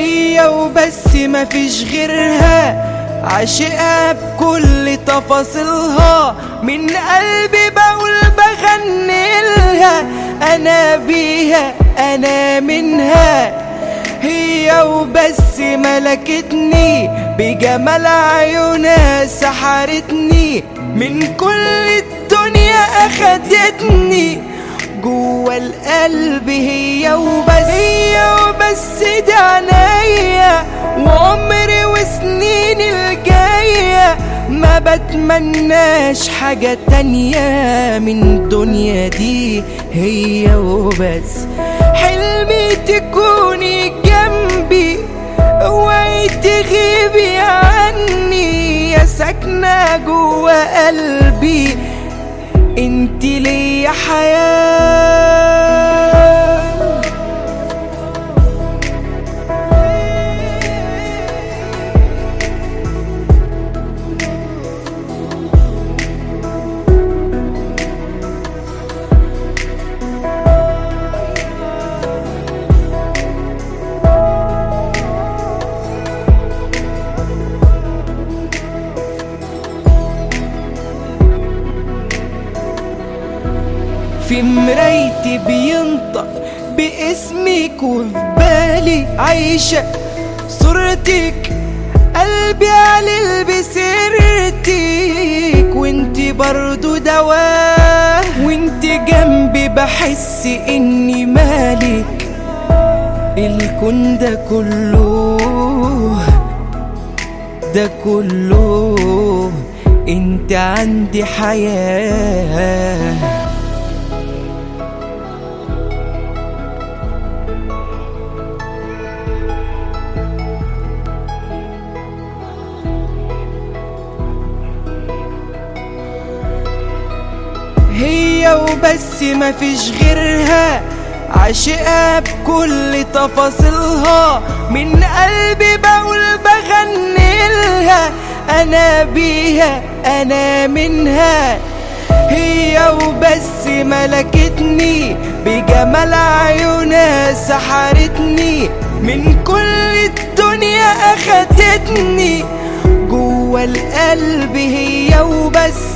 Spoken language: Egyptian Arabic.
هي وبس مفيش غيرها عاشقها بكل تفاصيلها من قلبي بقول بغني لها انا بيها انا منها هي وبس ملكتني بجمال عيونها سحرتني من كل الدنيا اخدتني جوا القلب هي وبس هي وبس دي عنيا وعمري وسنيني الجاية ما بتمناش حاجة تانية من الدنيا دي هي وبس حلمي تكوني جنبي اوعي تغيبي عني يا ساكنة جوا قلبي انت ليا حياه في مرايتي بينطق باسمك وفي بالي عايشة صورتك قلبي على بسيرتك وانتي برضو دواه وانتي جنبي بحس اني مالك الكون ده كله ده كله انت عندي حياه هي وبس مفيش غيرها عاشقها بكل تفاصيلها من قلبي بقول بغني لها انا بيها انا منها هي وبس ملكتني بجمال عيونها سحرتني من كل الدنيا اخدتني جوا القلب هي وبس